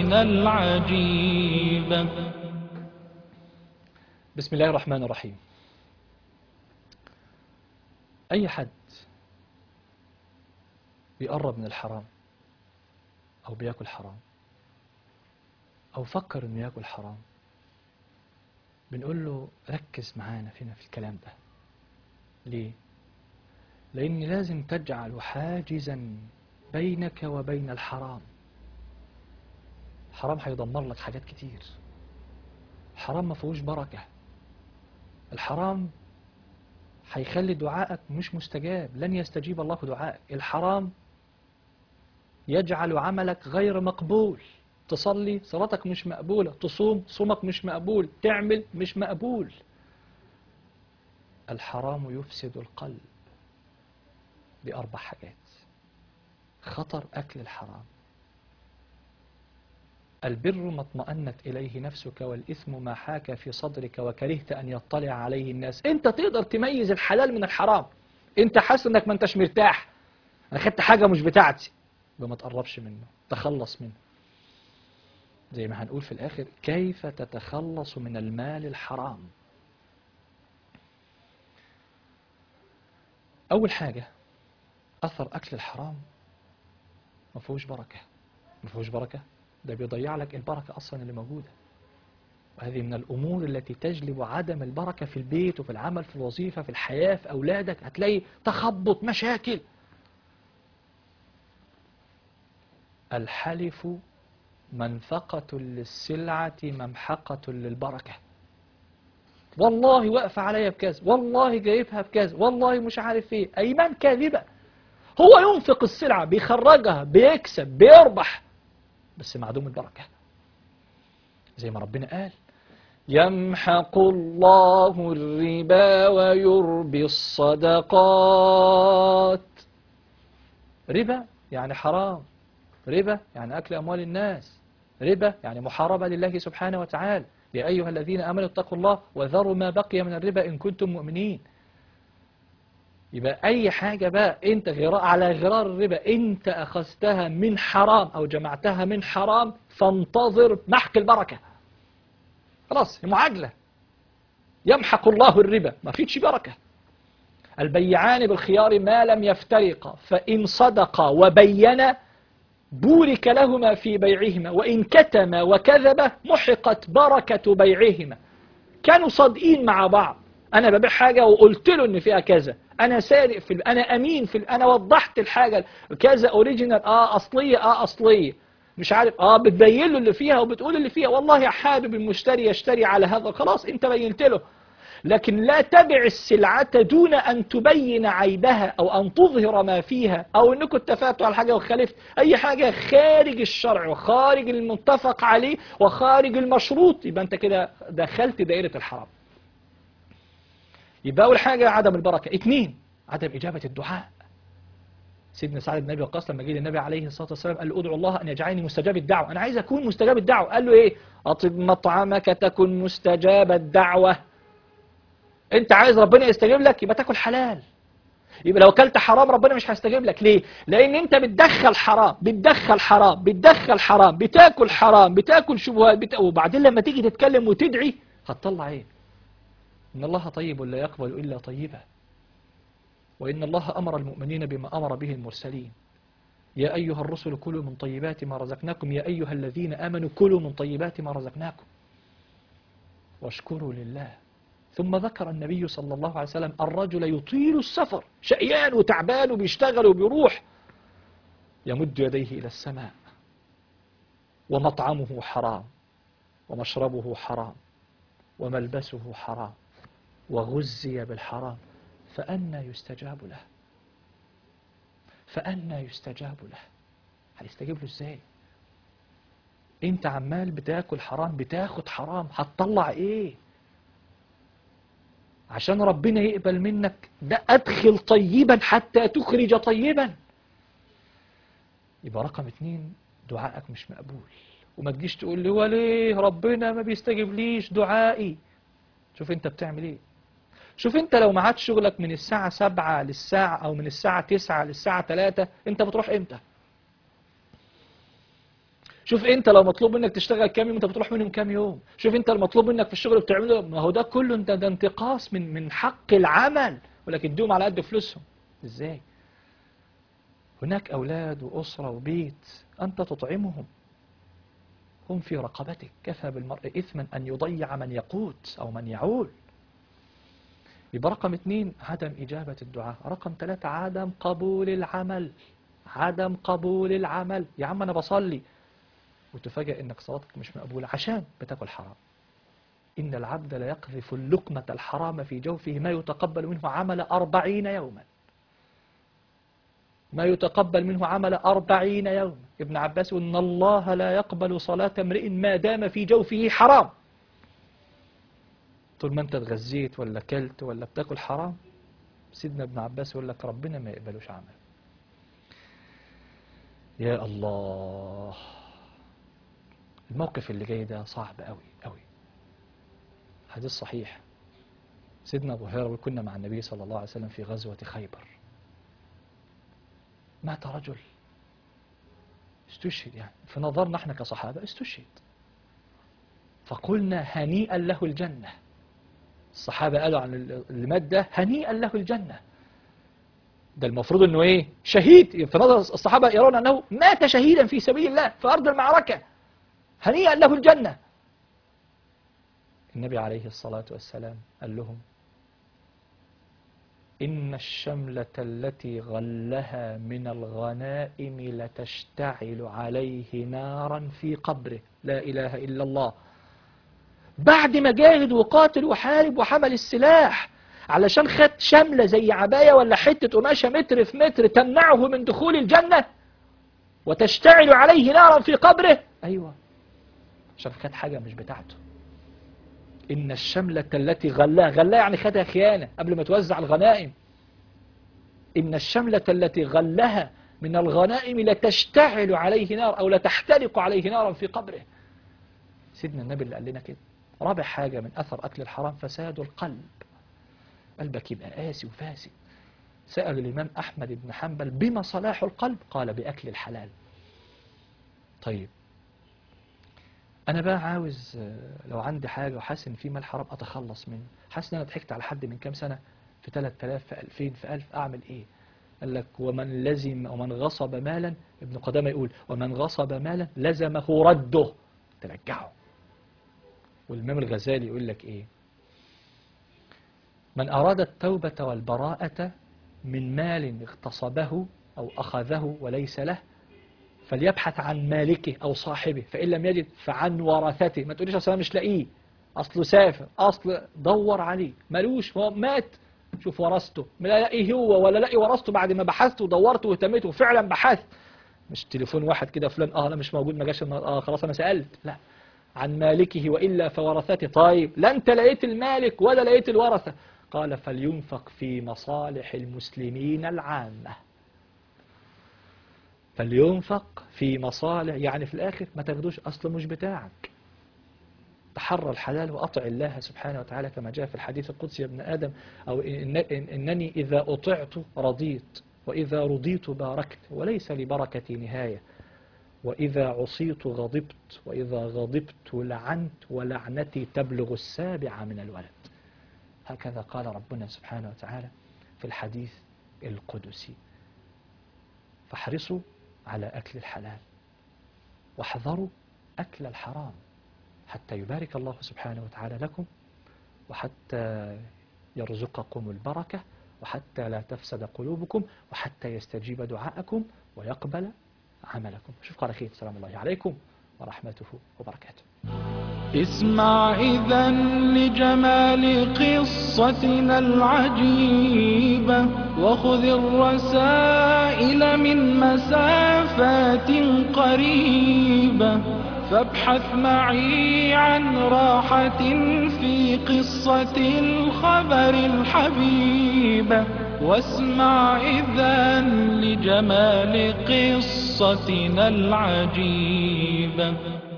العجيب بسم الله الرحمن الرحيم أي حد بيقرب من الحرام أو بياكل حرام أو فكر إنه ياكل حرام بنقول له ركز معانا فينا في الكلام ده ليه؟ لأن لازم تجعل حاجزا بينك وبين الحرام الحرام هيدمر لك حاجات كتير الحرام ما فيهوش بركة الحرام هيخلي دعائك مش مستجاب لن يستجيب الله دعائك الحرام يجعل عملك غير مقبول تصلي صلاتك مش مقبولة تصوم صومك مش مقبول تعمل مش مقبول الحرام يفسد القلب بأربع حاجات خطر أكل الحرام البر ما اطمأنت إليه نفسك والإثم ما حاك في صدرك وكرهت أن يطلع عليه الناس أنت تقدر تميز الحلال من الحرام أنت حاسس أنك ما أنتش مرتاح أنا خدت حاجة مش بتاعتي يبقى ما تقربش منه تخلص منه زي ما هنقول في الآخر كيف تتخلص من المال الحرام أول حاجة أثر أكل الحرام ما فيهوش بركة ما فيهوش بركة ده بيضيع لك البركة أصلا اللي موجودة وهذه من الأمور التي تجلب عدم البركة في البيت وفي العمل في الوظيفة في الحياة في أولادك هتلاقي تخبط مشاكل الحلف منفقة للسلعة ممحقة للبركة والله واقفة عليا بكذا والله جايبها بكذا والله مش عارف ايه أيمان كاذبة هو ينفق السلعة بيخرجها بيكسب بيربح بس معدوم البركة زي ما ربنا قال يمحق الله الربا ويربي الصدقات ربا يعني حرام ربا يعني أكل أموال الناس ربا يعني محاربة لله سبحانه وتعالى يا أيها الذين آمنوا اتقوا الله وذروا ما بقي من الربا إن كنتم مؤمنين يبقى أي حاجة بقى أنت غراء على غرار الربا أنت أخذتها من حرام أو جمعتها من حرام فانتظر محق البركة خلاص معادلة يمحق الله الربا ما فيش بركة البيعان بالخيار ما لم يفترقا فإن صدقا وبينا بورك لهما في بيعهما وإن كتما وكذبا محقت بركة بيعهما كانوا صادقين مع بعض أنا ببيع حاجة وقلت له إن فيها كذا أنا صادق في ال... أنا أمين في ال... أنا وضحت الحاجة كذا أوريجينال آه أصلية آه أصلية مش عارف آه بتبين له اللي فيها وبتقول اللي فيها والله يا حابب المشتري يشتري على هذا خلاص أنت بينت له لكن لا تبع السلعة دون أن تبين عيبها أو أن تظهر ما فيها أو أنكم اتفقتوا على حاجة وخالفت أي حاجة خارج الشرع وخارج المتفق عليه وخارج المشروط يبقى أنت كده دخلت دائرة الحرام يبقى أول حاجة عدم البركة اثنين عدم إجابة الدعاء سيدنا سعد بن ابي وقاص لما جه للنبي عليه الصلاه والسلام قال له ادعو الله ان يجعلني مستجاب الدعوه انا عايز اكون مستجاب الدعوه قال له ايه اطب مطعمك تكن مستجاب الدعوه انت عايز ربنا يستجيب لك يبقى تاكل حلال يبقى لو اكلت حرام ربنا مش هيستجيب لك ليه لان انت بتدخل حرام بتدخل حرام بتدخل حرام بتاكل حرام بتاكل شبهات بت... وبعدين لما تيجي تتكلم وتدعي هتطلع ايه ان الله طيب لا يقبل الا طيبا وإن الله أمر المؤمنين بما أمر به المرسلين يا أيها الرسل كلوا من طيبات ما رزقناكم يا أيها الذين آمنوا كلوا من طيبات ما رزقناكم واشكروا لله ثم ذكر النبي صلى الله عليه وسلم الرجل يطيل السفر شقيان وتعبان وبيشتغل وبيروح يمد يديه إلى السماء ومطعمه حرام ومشربه حرام وملبسه حرام وغزي بالحرام فأنا يستجاب له فأنا يستجاب له هيستجيب له ازاي انت عمال بتاكل حرام بتاخد حرام هتطلع ايه عشان ربنا يقبل منك ده ادخل طيبا حتى تخرج طيبا يبقى رقم اتنين دعائك مش مقبول وما تجيش تقول لي وليه ربنا ما بيستجيب ليش دعائي شوف انت بتعمل ايه شوف انت لو معاد شغلك من الساعة سبعة للساعة او من الساعة تسعة للساعة تلاتة انت بتروح امتى شوف انت لو مطلوب منك تشتغل كام يوم انت بتروح منهم كام يوم شوف انت المطلوب منك في الشغل بتعمله ما هو ده كله انت ده انتقاص من من حق العمل ولكن اديهم على قد فلوسهم ازاي هناك اولاد واسره وبيت انت تطعمهم هم في رقبتك كفى بالمرء اثما ان يضيع من يقوت او من يعول يبقى رقم اثنين عدم إجابة الدعاء رقم ثلاثة عدم قبول العمل عدم قبول العمل يا عم أنا بصلي وتفاجأ إنك صلاتك مش مقبولة عشان بتاكل حرام إن العبد لا يقذف اللقمة الحرام في جوفه ما يتقبل منه عمل أربعين يوما ما يتقبل منه عمل أربعين يوما ابن عباس إن الله لا يقبل صلاة امرئ ما دام في جوفه حرام طول ما انت اتغذيت ولا كلت ولا بتاكل حرام سيدنا ابن عباس يقول لك ربنا ما يقبلوش عمل يا الله الموقف اللي جاي ده صعب قوي قوي حديث صحيح سيدنا ابو هريره كنا مع النبي صلى الله عليه وسلم في غزوه خيبر مات رجل استشهد يعني في نظرنا احنا كصحابه استشهد فقلنا هنيئا له الجنه الصحابة قالوا عن اللي مات ده هنيئا له الجنة ده المفروض انه ايه شهيد في نظر الصحابة يرون انه مات شهيدا في سبيل الله في ارض المعركة هنيئا له الجنة النبي عليه الصلاة والسلام قال لهم إن الشملة التي غلها من الغنائم لتشتعل عليه نارا في قبره لا إله إلا الله بعد ما جاهد وقاتل وحارب وحمل السلاح علشان خد شملة زي عباية ولا حتة قماشة متر في متر تمنعه من دخول الجنة وتشتعل عليه نارا في قبره أيوة عشان خد حاجة مش بتاعته إن الشملة التي غلاها غلاها يعني خدها خيانة قبل ما توزع الغنائم إن الشملة التي غلها من الغنائم لتشتعل عليه نار أو لتحترق عليه نارا في قبره سيدنا النبي اللي قال لنا كده رابع حاجة من أثر أكل الحرام فساد القلب قلبك يبقى قاسي وفاسد سأل الإمام أحمد بن حنبل بما صلاح القلب قال بأكل الحلال طيب أنا بقى عاوز لو عندي حاجة وحاسس إن في مال حرام أتخلص منه حاسس إن أنا ضحكت على حد من كام سنة في 3000 في 2000 في 1000 أعمل إيه قال لك ومن لزم ومن غصب مالا ابن قدامة يقول ومن غصب مالا لزمه رده ترجعه والإمام الغزالي يقول لك إيه من أراد التوبة والبراءة من مال اغتصبه أو أخذه وليس له فليبحث عن مالكه أو صاحبه فإن لم يجد فعن ورثته ما تقوليش أصلا مش لاقيه أصله سافر أصل دور عليه ملوش هو مات شوف ورثته لا لاقيه هو ولا لاقي ورثته بعد ما بحثت ودورت واهتميت وفعلا بحثت مش تليفون واحد كده فلان اه انا مش موجود ما جاش النهارده اه خلاص انا سالت لا عن مالكه والا فورثته طيب لا انت لقيت المالك ولا لقيت الورثه قال فلينفق في مصالح المسلمين العامه فلينفق في مصالح يعني في الاخر ما تاخدوش اصله مش بتاعك تحرى الحلال وأطع الله سبحانه وتعالى كما جاء في الحديث القدسي يا ابن آدم أو إن إن إنني إذا أطعت رضيت وإذا رضيت باركت وليس لبركتي نهاية وإذا عصيت غضبت وإذا غضبت لعنت ولعنتي تبلغ السابع من الولد هكذا قال ربنا سبحانه وتعالى في الحديث القدسي فاحرصوا على أكل الحلال واحذروا أكل الحرام حتى يبارك الله سبحانه وتعالى لكم وحتى يرزقكم البركة وحتى لا تفسد قلوبكم وحتى يستجيب دعاءكم ويقبل عملكم أشوفكم على خير السلام الله عليكم ورحمته وبركاته اسمع إذا لجمال قصتنا العجيبة وخذ الرسائل من مسافات قريبة فابحث معي عن راحة في قصة الخبر الحبيبة واسمع إذا لجمال قصتنا العجيبة